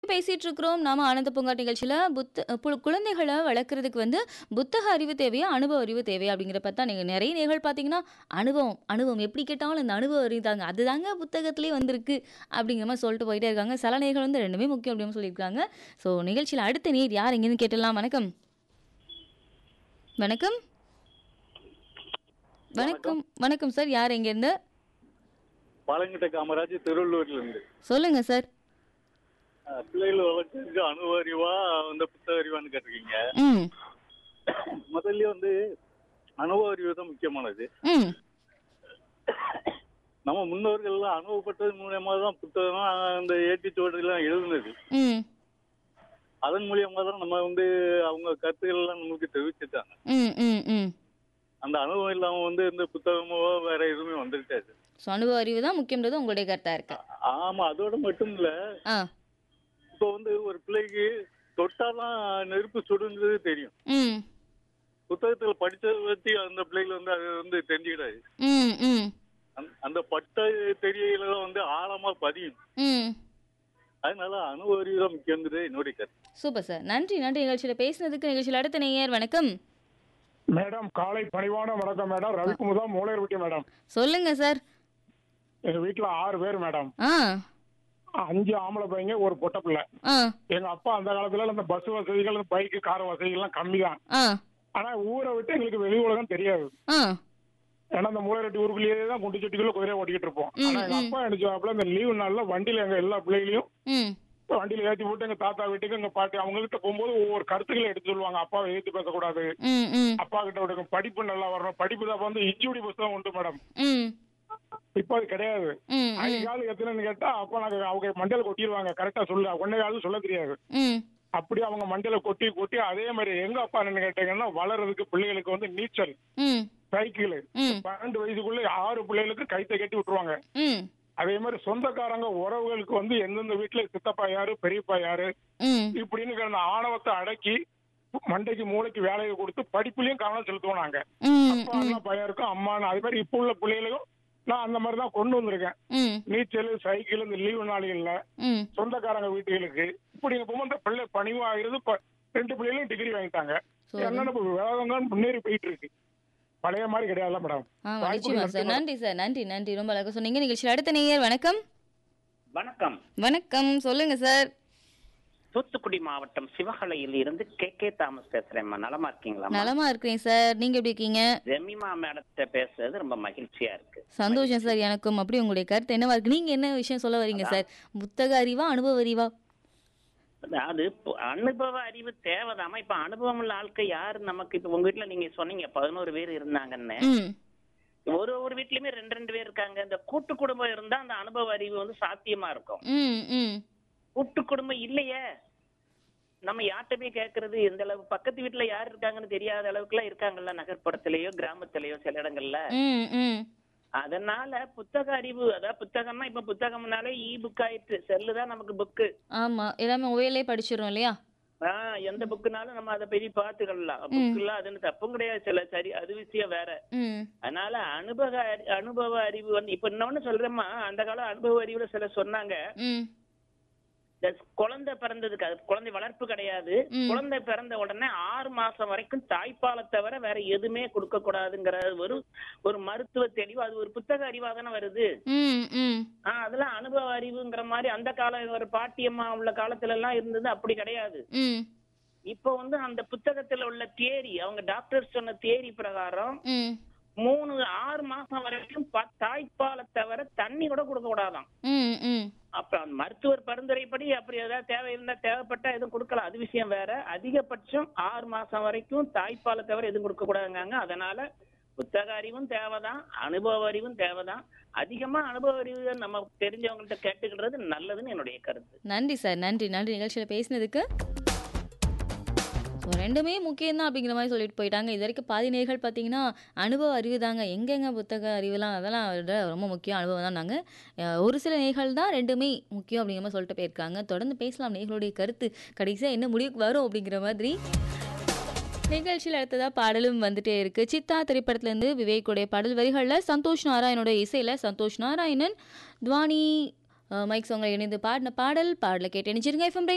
பேசிட்டு இருக்கிறோம் நாம ஆனந்த பூங்கா நிகழ்ச்சியில புத்த பு- குழந்தைகளை வளர்க்கறதுக்கு வந்து புத்தக அறிவு தேவையா அனுபவ அறிவு தேவையா அப்படிங்கிற பார்த்தா நீங்க நிறைய நேர்கள் பார்த்தீங்கன்னா அனுபவம் அனுபவம் எப்படி கேட்டாலும் இந்த அனுபவ அறிவு தாங்க அதுதாங்க புத்தகத்திலே வந்திருக்கு அப்படிங்கிற மாதிரி சொல்லிட்டு போயிட்டே இருக்காங்க சில நேர்கள் வந்து ரெண்டுமே முக்கியம் அப்படின்னு சொல்லியிருக்காங்க ஸோ நிகழ்ச்சியில் அடுத்த நீர் யார் எங்கேருந்து கேட்டலாம் வணக்கம் வணக்கம் வணக்கம் வணக்கம் சார் யார் எங்கேருந்து பாலங்கிட்ட காமராஜ் திருவள்ளூர்ல இருந்து சொல்லுங்க சார் அஹ் பிள்ளைகள் வளர்க்கறதுக்கு அனுபவ அறிவா வந்து புத்தக அறிவான்னு கேட்டிருக்கீங்க ம் முதல்ல வந்து அனுபவ அறிவு தான் முக்கியமானது ம் நம்ம முன்னோர்கள் எல்லாம் அனுபவப்பட்டது மூலியமா தான் புத்தகம் அந்த ஏட்டிச்சோடு எல்லாம் எழுதுனது ம் அதன் மூலியமா தான் நம்ம வந்து அவங்க கருத்துக்கள் எல்லாம் நமக்கு தெரிவிச்சிட்டாங்க ம் ம் ம் அந்த அனுபவம் இல்லாம வந்து இந்த புத்தகமோ வேற எதுவுமே வந்துருக்காது ஸோ அனுபவ அறிவு தான் முக்கியன்றது உங்களுடைய கருத்தா இருக்கு ஆமா அதோட மட்டும் இல்ல ஆ இப்போ வந்து ஒரு பிள்ளைக்கு தொட்டாதான் நெருப்பு சுடுங்கிறது தெரியும் ம் புத்தகத்துல படிச்சதை பத்தி அந்த பிள்ளைகள் வந்து அது வந்து தெரிஞ்சுக்கிடாது ம் ம் அந்த- அந்த பட்ட தெரியல வந்து ஆழமா பதியும் ம் அதனால அனுபவ அறிவு தான் முக்கியங்கிறது என்னுடைய கருத்து சூப்பர் சார் நன்றி நன்றி நிகழ்ச்சியில் பேசினதுக்கு நிகழ்ச்சியில் அடுத்த நேயர் வணக்கம் மேடம் காலை பணிவான வணக்கம் மேடம் ரவிக்குமுதா மூளையர்பட்டி மேடம் சொல்லுங்க சார் எங்க வீட்டுல ஆறு பேர் மேடம் ஆ அஞ்சு ஆம்பளை பையங்க ஒரு பொட்டை பிள்ளை ஆ எங்க அப்பா அந்த காலத்துல இந்த பஸ் வசதிகள் பைக்கு கார் வசதிகள்லாம் கம்மி தான் ஆ ஆனா ஊரை விட்டு எங்களுக்கு வெளி உலகம் தெரியாது ஆ ஏன்னா இந்த மூளைரெட்டி ஊருக்குள்ளேயே தான் குண்டு சட்டிக்குள்ள குதிரை ஓட்டிக்கிட்டு இருப்போம் ம், ஆனா எங்க ம். அப்பா நினைச்சாப்புல இந்த லீவு நாள்ல வண்டியில எங்க எல்லா பிள்ளைகளையும் ம் வண்டியில ஏத்தி போட்டு எங்க தாத்தா வீட்டுக்கு எங்க பாட்டி அவங்ககிட்ட போகும்போது ஒவ்வொரு கருத்துக்களை எடுத்து சொல்லுவாங்க அப்பாவை ஏத்தி பேசக்கூடாது ம் ம் அப்பா கிட்ட விடுங்க படிப்பு நல்லா வரணும் படிப்பு தான் வந்து இஞ்சுடி புஸ்தகம் உண்டு மேடம் ம் இப்ப அது கிடையாது ம் அஞ்சு கால் எத்தனைன்னு கேட்டா அப்ப நாங்க அவங்க மண்டையில கொட்டிடுவாங்க கரெக்டா சொல்லு ஒன்னே காலம் சொல்ல தெரியாது ம் அப்படி அவங்க மண்டையில கொட்டி கொட்டி அதே மாதிரி எங்க அப்பா என்ன கேட்டீங்கன்னா வளர்றதுக்கு பிள்ளைகளுக்கு வந்து நீச்சல் ம் சைக்கிள் ம் பன்னெண்டு வயசுக்குள்ள ஆறு பிள்ளைகளுக்கு கைத்தை கட்டி விட்டுருவாங்க ம் அதே மாதிரி சொந்தக்காரங்க உறவுகளுக்கு வந்து எந்தெந்த வீட்டுல சித்தப்பா யாரு பெரியப்பா யாரு ம் இப்படின்னு கிடந்த ஆணவத்தை அடக்கி மண்டைக்கு மூளைக்கு வேலையை கொடுத்து படிப்புலயும் கவனம் செலுத்துவோம் நாங்க ம் அப்பா அண்ணா பையன் இருக்கும் அம்மா அதே மாதிரி இப்ப உள்ள பிள்ளைகளையும் நான் அந்த மாதிரி தான் கொண்டு வந்திருக்கேன் ம் நீச்சல் சைக்கிள் இந்த லீவு நாளிகள்ல ம் சொந்தக்காரங்க வீட்டுகளுக்கு இப்படி போகும்போது இந்த பிள்ளை பணிவாகிறது இப்ப ரெண்டு பிள்ளைகளும் டிகிரி வாங்கிட்டாங்க So, என்னன்னு இப்ப வேகம் முன்னேறி போயிட்டு இருக்கு பழைய மாதிரி கிடையாதுல மேடம் ஆமா வாய்ப்புக்கு நிச்சயமா நன்றி சார் மேடம். நன்றி சார் நன்றி நன்றி ரொம்ப அழகாக சொன்னீங்க நிகழ்ச்சியில் அடுத்த நேயர் வணக்கம் வணக்கம் வணக்கம் சொல்லுங்க சார் தூத்துக்குடி மாவட்டம் சிவகலையில் இருந்து கே கே தாமஸ் பேசுறேன்மா நலமா இருக்கீங்களா நலமா இருக்கிறேன் சார் நீங்க எப்படி இருக்கீங்க ஜெமிமா மேடத்தை பேசுறது ரொம்ப மகிழ்ச்சியா இருக்கு சந்தோஷம் சார் எனக்கும் அப்படி உங்களுடைய கருத்து என்னவா இருக்கு நீங்க என்ன விஷயம் சொல்ல வரீங்க சார் புத்தக அறிவா அனுபவ அறிவா அது பு- அனுபவ அறிவு தேவைதாம்மா இப்ப அனுபவம் உள்ள ஆட்கள் யாரு நமக்கு இப்ப உங்க வீட்டுல நீங்க சொன்னீங்க பதினோரு பேர் இருந்தாங்கன்னு ம் ஒரு ஒரு வீட்லயுமே ரெண்டு ரெண்டு பேர் இருக்காங்க இந்த கூட்டு குடும்பம் இருந்தா அந்த அனுபவ அறிவு வந்து சாத்தியமா இருக்கும் ம் ம் கூட்டு குடும்பம் இல்லையே நம்ம யார்கிட்ட போய் கேட்கறது எந்த அளவு பக்கத்து வீட்டுல யார் இருக்காங்கன்னு தெரியாத அளவுக்கு எல்லாம் இருக்காங்கல்ல நகர்ப்புறத்திலேயோ கிராமத்திலேயோ சில இடங்கள்ல ம் ம் அதனால புத்தக அறிவு அதாவது புத்தகம்னா இப்ப புத்தகம்னாலே இ புக் ஆயிடுச்சு செல்லு தான் நமக்கு புக்கு ஆமா எல்லாமே மொபைலே படிச்சிடும் இல்லையா ஆஹ் எந்த புக்குனாலும் நம்ம அதை போய் பார்த்துக்கலாம் புக் எல்லாம் அதுன்னு தப்பும் கிடையாது சில சரி அது விஷயம் வேற ம் அதனால அனுபவ அறி- அனுபவ அறிவு வந்து இப்ப இன்னொன்னு சொல்றேம்மா அந்த கால அனுபவ அறிவுல சில சொன்னாங்க ம் இந்த குழந்தை பிறந்ததுக்கு அது குழந்தை வளர்ப்பு கிடையாது ம். குழந்தை பிறந்த உடனே ஆறு மாசம் வரைக்கும் தாய்ப்பாலை தவிர வேற எதுவுமே கொடுக்க கூடாதுங்கிற ஒரு ஒரு மருத்துவ தெளிவு அது ஒரு புத்தக அறிவா தானே வருது ம் ம் ஆஹ் அதெல்லாம் அனுபவ அறிவுங்கிற மாதிரி அந்த கால ஒரு பாட்டியம்மா உள்ள காலத்துல எல்லாம் இருந்தது அப்படி கிடையாது ம் இப்போ வந்து அந்த புத்தகத்துல உள்ள தியரி அவங்க டாக்டர் சொன்ன தியரி பிரகாரம் ம் மூணு ஆறு மாசம் வரைக்கும் ப- தாய்ப்பாலை தவிர தண்ணி கூட கொடுக்க கூடாதாம் ம் ம் அப்ப அந்த மருத்துவர் பரிந்துரைப்படி அப்படி ஏதாவது தேவை இருந்தா தேவைப்பட்டா எதுவும் கொடுக்கலாம் அது விஷயம் வேற அதிகபட்சம் ஆறு மாசம் வரைக்கும் தாய்ப்பாலை தவிர எதுவும் கொடுக்க கூடாதுங்காங்க அதனால புத்தக அறிவும் தேவைதான் அனுபவ அறிவும் தேவைதான் அதிகமா அனுபவ அறிவு நம்ம தெரிஞ்சவங்கள்ட்ட கேட்டுக்கிறது நல்லதுன்னு என்னுடைய கருத்து நன்றி சார் நன்றி நன்றி நிகழ்ச்சியில் பேசினதுக்கு ஸோ ரெண்டுமே முக்கியம்தான் அப்படிங்கிற மாதிரி சொல்லிட்டு போயிட்டாங்க இது வரைக்கும் பாதி நேர்கள் பார்த்தீங்கன்னா அனுபவ அறிவு தாங்க எங்கெங்க புத்தக அறிவுலாம் அதெல்லாம் விட ரொம்ப முக்கியம் அனுபவம் தான் நாங்கள் ஒரு சில நேர்கள் தான் ரெண்டுமே முக்கியம் அப்படிங்கிற மாதிரி சொல்லிட்டு போயிருக்காங்க தொடர்ந்து பேசலாம் நேர்களுடைய கருத்து கடைசியாக என்ன முடிவுக்கு வரும் அப்படிங்கிற மாதிரி நிகழ்ச்சியில் அடுத்ததாக பாடலும் வந்துட்டே இருக்கு சித்தா திரைப்படத்துலேருந்து விவேக்குடைய பாடல் வரிகளில் சந்தோஷ் நாராயணோட இசையில் சந்தோஷ் நாராயணன் துவானி அஹ், மைக் சாங்கில் இணைந்து பாடின பாடல் பாடலை கேட்டு இணைச்சிருங்க எஃப்எம்